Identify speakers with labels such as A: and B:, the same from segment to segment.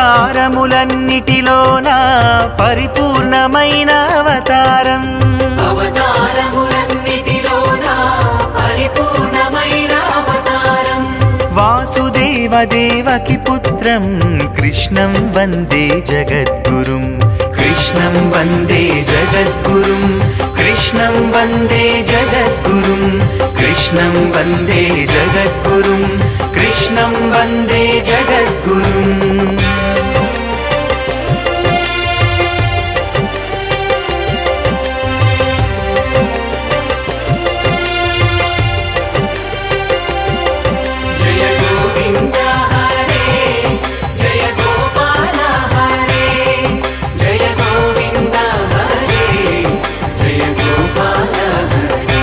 A: అవతారములన్నిటిలోన పరిపూర్ణమైన అవతారం
B: అవతారములన్నిటిలోన పరిపూర్ణమైన అవతారం
A: వాసుదేవ దేవకి పుత్రం కృష్ణం వందే జగద్గురుం కృష్ణం వందే జగద్గురుం కృష్ణం వందే జగద్గురుం కృష్ణం వందే జగద్గురుం కృష్ణం వందే జగద్గురుం
B: జయ గోవింద హరే జయ గోపాల హరే జయ గోవింద హరే జయ గోపాల హరే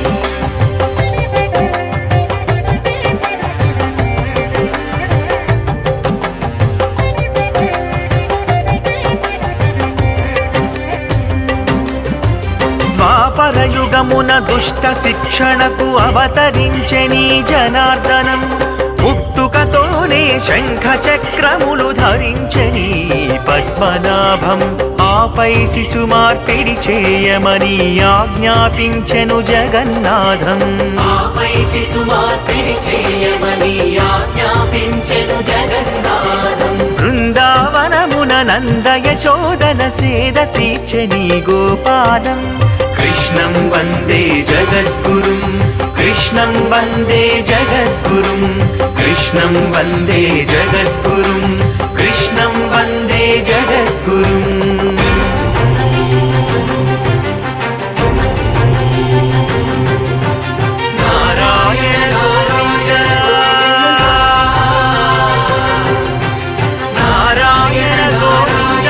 A: ద్వాపరయుగమున దుష్ట శిక్షణకు అవతరించని జనార్దనం పుట్టుకతోనే శంఖ చక్రములు ధరించని పద్మనాభం ఆపై శిశు మార్పిడి చేయమని ఆజ్ఞాపించెను జగన్నాథం
B: ఆపై శిశుమార్పిడి చేయమని ఆజ్ఞాపించెను జగన్నాథం
A: బృందావనమున నంద యశోదన సేద తీర్చని గోపాలం కృష్ణం వందే జగద్గురుం కృష్ణం వందే జగద్గురుం కృష్ణం వందే జగద్గురుం కృష్ణం వందే జగద్గురుం నారాయణ గోవింద నారాయణ గోవింద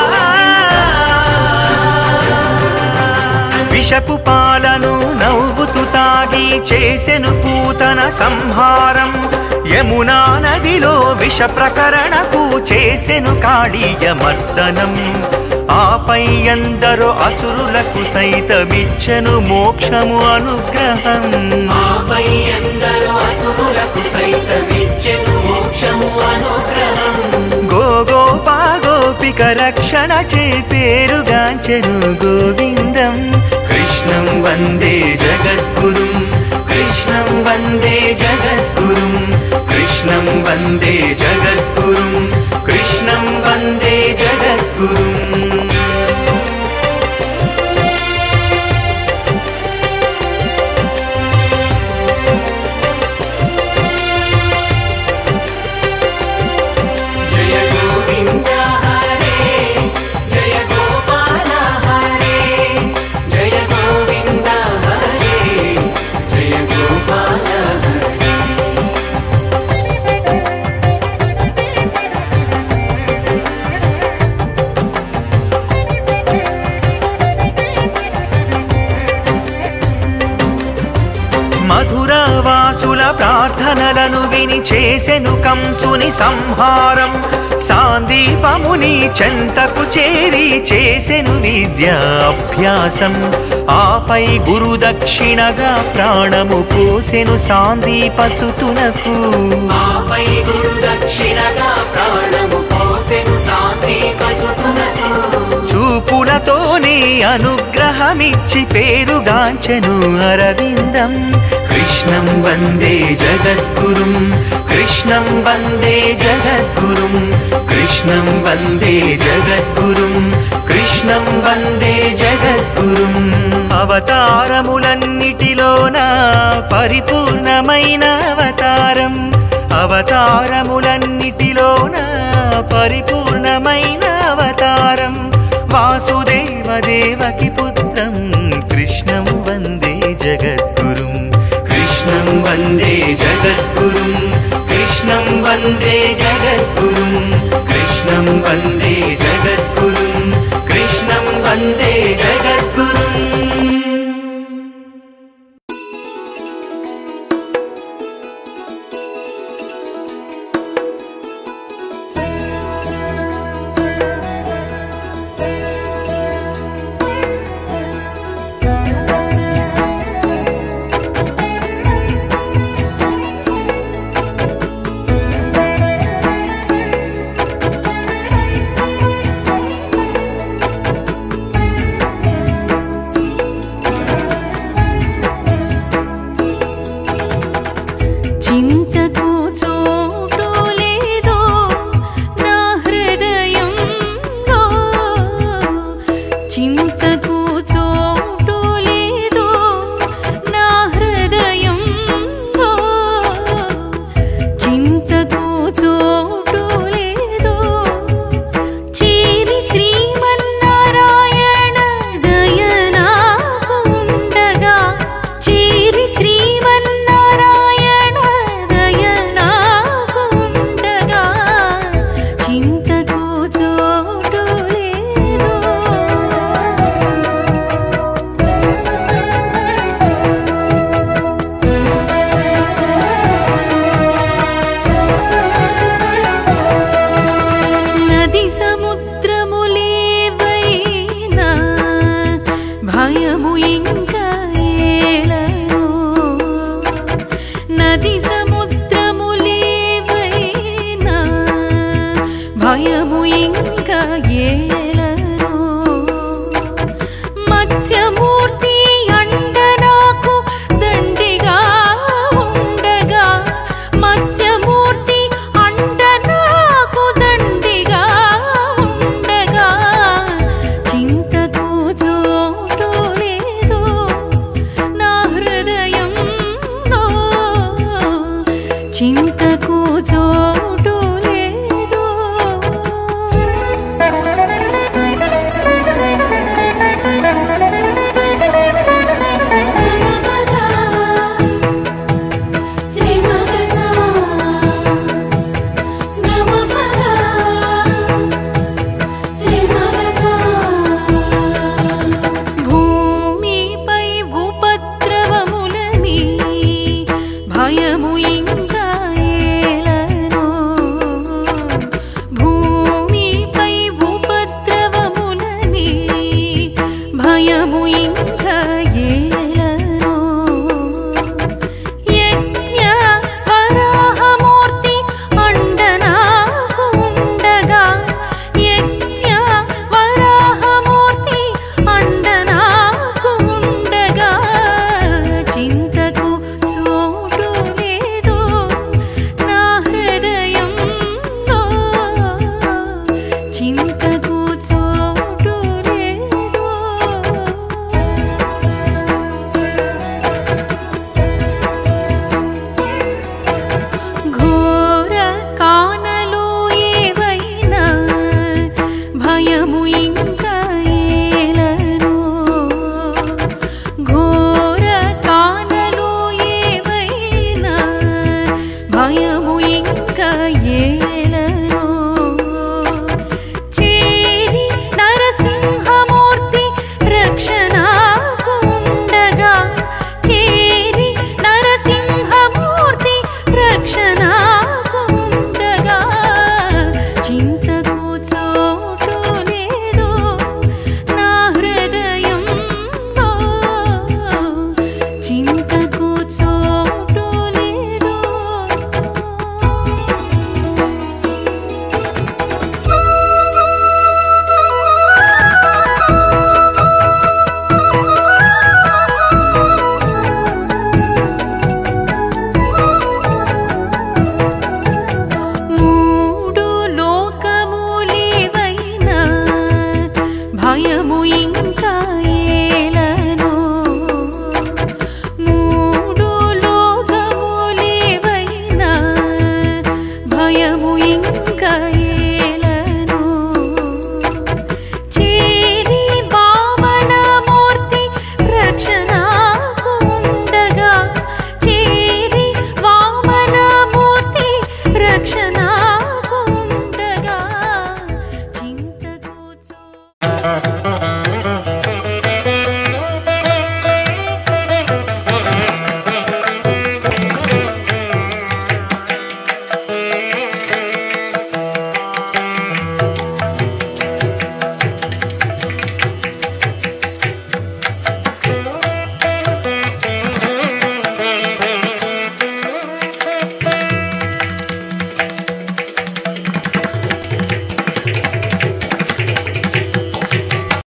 A: విషపు పాలను నవ్వుతూ తాగి చేసెను పూతన సంహారం యమునా నదిలో విష ప్రకరణకు చేసెను కాళీయ మర్దనం ఆపై ఎందరో అసురులకు సైతమిచ్చెను మోక్షము అనుగ్రహం
B: ఆపై ఎందరో అసురులకు సైతమిచ్చెను మోక్షము అనుగ్రహం
A: గోగోపా గోపిక రక్షణ చే పేరుగాంచెను గోవిందం కృష్ణం వందే జగద్గురుం కృష్ణం వందే జగద్గురుం కృష్ణం వందే జగద్గురుం కృష్ణం వందే జగద్గురుం
B: జయ గోవింద హరే జయ గోపాల హరే జయ గోవింద హరే జయ గోపాల హరే
A: మధురవాసుల ప్రార్థనలను విని చేసెను కంసుని సంహారం సాందీపముని చెంతకు చేరి చేసెను విద్యాభ్యాసం ఆపై గురు దక్షిణగా ప్రాణము పోసెను సాందీపసుతునకు
B: ఆపై గురు దక్షిణగా ప్రాణము పోసెను శాంతి పసుతునకు
A: చూపులతోనే అనుగ్రహమిచ్చి పేరుగాంచెను అరవిందం కృష్ణం వందే జగద్గురుం కృష్ణం వందే జగద్గురుం కృష్ణం వందే జగద్గురుం కృష్ణం వందే జగద్గురుం అవతారములన్నిటిలోన పరిపూర్ణమైన అవతారం అవతారములన్నిటిలోన పరిపూర్ణమైన అవతారం వాసుదేవ దేవకి పుత్రం కృష్ణం వందే జగద్గురుం కృష్ణం వందే జగద్గురుం కృష్ణం వందే జగద్గురుం కృష్ణం వందే జగద్గురుం కృష్ణం వందే జగద్గురుం
C: భాగము